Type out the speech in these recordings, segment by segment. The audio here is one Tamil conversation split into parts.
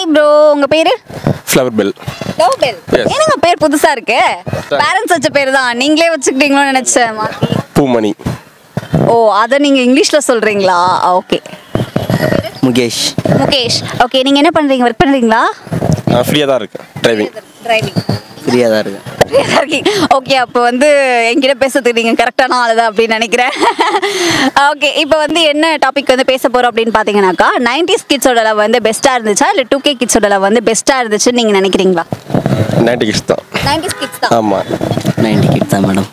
ப்ரோ உங்க பேரு ஃப்ளவர் பெல் லவ்பெல் Yes. என்னங்க பேர் புதுசா இருக்கு பேரண்ட்ஸ் வச்ச பேர் தான் நீங்களே வச்சுக்கிட்டீங்களோன்னு நினைச்சேன் மாத்தி. பூமணி ஓ அதை நீங்க இங்கிலீஷ்ல சொல்றீங்களா ஓகே முகேஷ் முகேஷ் ஓகே நீங்க என்ன பண்றீங்க ஒர்க் பண்றீங்களா நான் ஃப்ரீயாக தான் இருக்கேன் டிரைவிங் டிரைவிங் ஃப்ரீயாக தான் இருக்கேன் ஓகே அப்போ வந்து என்கிட்ட பேசுறதுக்கு நீங்கள் கரெக்டான ஆள் தான் அப்படின்னு நினைக்கிறேன் ஓகே இப்போ வந்து என்ன டாபிக் வந்து பேச போகிறோம் அப்படின்னு பார்த்தீங்கன்னாக்கா நைன்டிஸ் கிட்ஸோட லவ் வந்து பெஸ்ட்டாக இருந்துச்சா இல்லை டூ கே கிட்ஸோட லவ் வந்து பெஸ்ட்டாக இருந்துச்சுன்னு நீங்கள் நினைக்கிறீங்களா நைன்டி கிட்ஸ் தான் நைன்டிஸ் கிட்ஸ் தான் ஆமாம் நைன்டி கிட் தான் மேடம்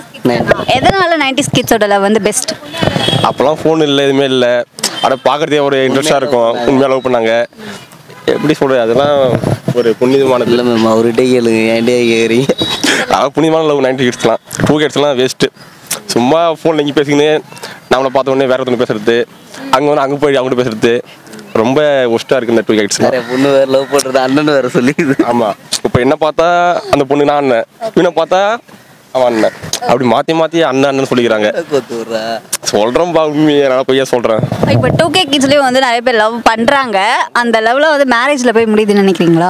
எதனால நைன்டிஸ் கிட்ஸோட லவ் வந்து பெஸ்ட் அப்போல்லாம் ஃபோன் இல்லை எதுவுமே இல்லை ஆனால் பார்க்குறதே ஒரு இன்ட்ரெஸ்டாக இருக்கும் உண்மையாக லவ் பண்ணாங்க எப்படி சொல்கிறது அதெல்லாம் ஒரு புனிதமானது இல்லை மேம் அவர்கிட்ட கேளுங்க என்கிட்ட கேட்குறீங்க அதாவது புனிதமான லவ் நைன்டி கிட்ஸ்லாம் டூ கிட்ஸ்லாம் வேஸ்ட்டு சும்மா ஃபோனில் எங்கேயும் பேசிக்கின்னு நம்மளை பார்த்த உடனே வேற ஒருத்தவங்க பேசுறது அங்கே வந்து அங்கே போய் அவங்க பேசுறது ரொம்ப ஒஸ்ட்டாக இருக்குது இந்த டூ கிட்ஸ் வேற பொண்ணு வேற லவ் பண்ணுறது அண்ணன் வேற சொல்லிக்குது ஆமாம் இப்போ என்ன பார்த்தா அந்த பொண்ணு நான் அண்ணன் இவனை பார்த்தா அவன் அண்ணன் அப்படி மாற்றி மாற்றி அண்ணன் அண்ணன் சொல்லிக்கிறாங்க கொத்து விட்றா சொல்கிறேன் பா உண்மையை நான் பொய்யா சொல்கிறேன் இப்போ டூ கே கிட்ஸ்லேயும் வந்து நிறைய பேர் லவ் பண்ணுறாங்க அந்த லவ்வில் வந்து மேரேஜில் போய் முடியுதுன்னு நினைக்கிறீங்களா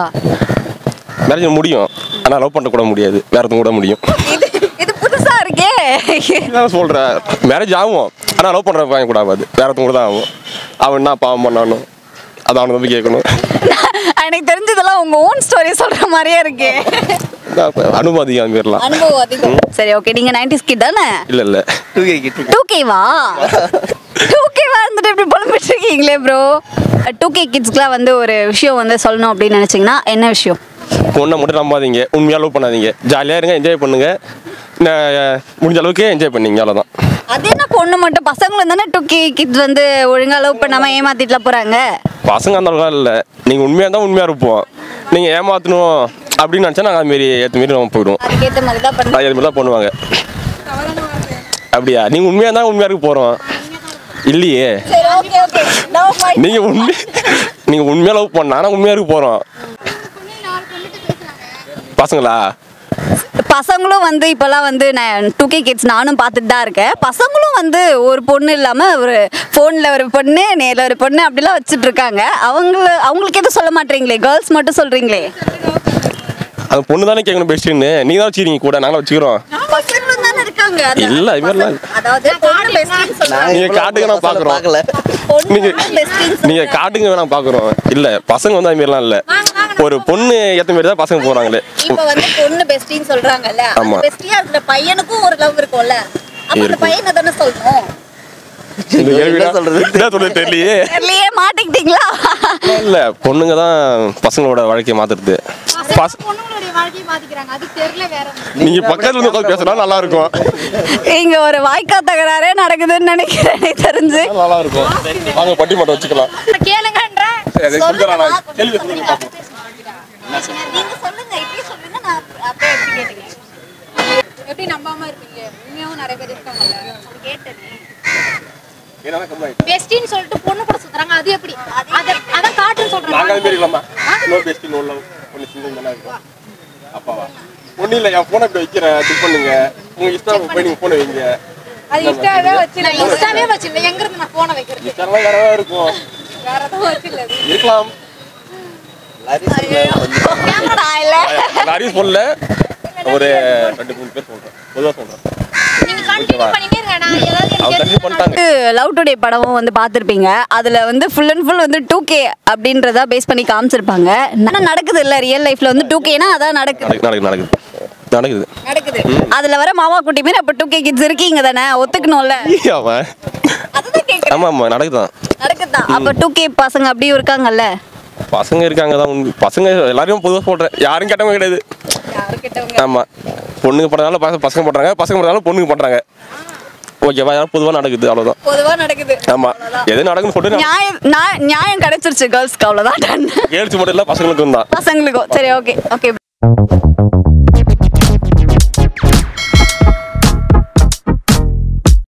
மேரேஜ் முடியும் ஆனால் லவ் பண்ண கூட முடியாது வேற ஒருத்தங்க கூட முடியும் இது இது புதுசாக இருக்கே நான் சொல்கிறேன் மேரேஜ் ஆகும் ஆனால் லவ் பண்ணுற பையன் கூட ஆகாது வேற ஒருத்தங்க கூட தான் ஆகும் அவன் என்ன பாவம் பண்ணானோ அதை அவனை வந்து கேட்கணும் எனக்கு தெரிஞ்சதெல்லாம் உங்க ஓன் ஸ்டோரி சொல்ற மாதிரியே இருக்கு அனுபவம் அதிகம் அந்த மாதிரிலாம் அனுபவம் அதிகம் சரி ஓகே நீங்க 90s கிட் தானே இல்லை இல்லை டூ கே கிட் டூ கேவா டூ கேவா இருந்துட்டு இப்படி புலம்பிட்டு இருக்கீங்களே ப்ரோ டூ கே கிட்ஸ்க்குலாம் வந்து ஒரு விஷயம் வந்து சொல்லணும் அப்படின்னு நினைச்சீங்கன்னா என்ன விஷயம் பொண்ணை மட்டும் நம்பாதீங்க உண்மையாக லவ் பண்ணாதீங்க ஜாலியாக இருங்க என்ஜாய் பண்ணுங்க ந- முடிஞ்ச அளவுக்கு என்ஜாய் பண்ணீங்க அவ்வளோதான் அது என்ன பொண்ணு மட்டும் பசங்களும் தானே டூ கே கிட்ஸ் வந்து ஒழுங்கா லவ் பண்ணாம ஏமாத்திட்டுலாம் போறாங்க பசங்க அந்த அளவுக்கு இல்லை நீங்கள் உண்மையாக இருந்தால் உண்மையாக இருப்போம் நீங்கள் ஏமாற்றணும் அப்படின்னு நினச்சா நாங்கள் அதுமாரி ஏற்ற மாரி நம்ம போயிடுவோம் அதுக்கேற்ற மாதிரி தான் பண்ணுறோம் அது மாதிரி தான் பண்ணுவாங்க அப்படியா நீங்கள் உண்மையாக இருந்தால் உண்மையாக இருக்க போகிறோம் இல்லையே சரி ஓகே ஓகே நோ ஃபைட் நீங்கள் உண்மை நீங்கள் உண்மையாக லவ் பண்ண ஆனால் உண்மையாக இருக்க போகிறோம் பசங்களா பசங்களும் வந்து இப்போல்லாம் வந்து நான் டூ கே கிட்ஸ் நானும் பார்த்துட்டு தான் இருக்கேன் பசங்களும் வந்து ஒரு பொண்ணு இல்லாமல் ஒரு ஃபோனில் ஒரு பொண்ணு நேரில் ஒரு பொண்ணு அப்படிலாம் வச்சுட்டு இருக்காங்க அவங்கள அவங்களுக்கு எதுவும் சொல்ல மாட்டீங்களே கேர்ள்ஸ் மட்டும் சொல்கிறீங்களே அந்த பொண்ணு தானே கேட்கணும் பெஸ்ட்டுன்னு நீங்கள் தான் வச்சுக்கிறீங்க கூட நாங்களும் வச்சுக்கிறோம் பசங்களும் தானே இருக்காங்க இல்ல, இது மாதிரிலாம் இல்ல. அதாவது பொண்ணு பெஸ்டின்னு சொல்றாங்க நீங்க காட்டுங்க நான் பார்க்குறோம் பார்க்கல பொண்ணு நீங்க பெஸ்டின்னு நீங்க காட்டுங்க வேணாம் பார்க்குறோம் இல்லை பசங்க வந்து அது மாதிரிலாம் இல்லை ஒரு பொண்ணு ஏற்ற மாரி தான் பசங்க போகிறாங்களே இப்போ வந்து பொண்ணு பெஸ்டின்னு சொல்றாங்கல்ல ஆமா. பெஸ்டியா இருக்கிற பையனுக்கும் ஒரு லவ் இருக்கும்ல அப்ப அந்த இருக்கும். பையனை தானே சொல்லணும் இந்த கேள்வி என்ன சொல்றது? என்ன சொல்றது தெரியலையே தெரியலையே மாட்டிக்கிட்டீங்களா இல்ல பொண்ணுங்க தான் பசங்களோட வாழ்க்கையை மாத்துறது பச- பொண்ணுங்களுடைய வாழ்க்கையை மாத்திக்கிறாங்க அது தெரியல வேற ஒண்ணு. நீங்க பக்கத்துல இருந்து உட்காந்து பேசினா நல்லா இருக்கும் இங்க ஒரு வாய்க்கா தகராறே நடக்குதுன்னு நினைக்கிறேன் எனக்கு தெரிஞ்சு நல்லா இருக்கும் வாங்க பட்டி மட்டும் வச்சுக்கலாம் கேளுங்கன்ற சரி, சொல்லுறேன் நான். கேள்வி சொல்லுங்க பார்ப்போம். நீங்க சொல்லுங்க இப்படி சொல்லுங்க நான் அப்படியே எப்படி கேட்டுக்கிறேன் எப்படி நம்பாம இருப்பீங்க உண்மையாவும் நிறைய பேர் இருக்காங்கல்ல என்னன்னா கம்மி ஆயிட்டு. பெஸ்டின்னு சொல்லிட்டு பொண்ணு கூட சுத்துறாங்க அது எப்படி அத- அதான் காட்டுன்னு நாங்க அது சொல்றாங்க மாதிரி இல்லாமா நோ பெஸ்ட் நோ லவ் ஒன்று சிங்கிள் தானே இருக்கும் அப்பாவா ஒன்றும் இல்லை என் ஃபோனை இப்படி வைக்கிறேன் டிக் பண்ணுங்க உங்க இஷ்டம் போய் நீங்க ஃபோனை வைங்க அது இன்ஸ்டாவே வச்சு நான் இன்ஸ்டாவே வச்சிருல எங்க இருந்து நான் போனை வைக்கிறது இஷ்டம் வேற வேற இருக்கும் வேற எதுவும் வச்சிருல இருக்கலாம் நான் இல்ல நிறைய சொல்லல ஒரு ரெண்டு மூணு பேர் சொல்றேன் பொதுவாக சொல்றேன் நீங்க கண்டினியூ பண்ணிட்டே இருங்க நான் ஏதாவது எனக்கு அவங்க கண்டிப்பாக பண்ணிட்டாங்க லவ் டுடே படமும் வந்து பார்த்துருப்பீங்க அதில் வந்து ஃபுல் அண்ட் ஃபுல் வந்து டூ கே அப்படின்றத பேஸ் பண்ணி காமிச்சிருப்பாங்க ஆனால் நடக்குது இல்லை ரியல் லைஃப்பில் வந்து டூ கேனா அதான் நடக்குது நடக்குது நடக்குது நடக்குது நடக்குது நடக்குது அதில் வர மாமா குட்டி மாரி அப்போ டூ கே கிட்ஸ் இருக்கீங்க தானே ஒத்துக்கணும்ல ஏய், அவன் அதுதான் கேட்குறேன் ஆமா ஆமா நடக்குதான் நடக்குதா அப்போ டூ கே பசங்க அப்படியும் இருக்காங்கல்ல பசங்க இருக்காங்க தான் உண்மை. பசங்க எல்லாரையும் பொதுவாக சொல்றேன் யாரும் கேட்டவங்க கிடையாது ஆமா பொண்ணுங்க பண்றதால பசங்க பசங்க பண்றாங்க பசங்க பண்றதால பொண்ணுங்க பண்றாங்க ஓகேவா யாரும் பொதுவாக நடக்குது அவ்வளோதான் பொதுவாக நடக்குது ஆமா எது நடக்குன்னு சொல்லிட்டு நியாயம் நான் நியாயம் கிடைச்சிருச்சு கேர்ள்ஸ்க்கு அவ்வளோதான் டன் கேர்ள்ஸ் மட்டும் இல்லை பசங்களுக்கும் தான் பசங்களுக்கும் சரி ஓகே ஓகே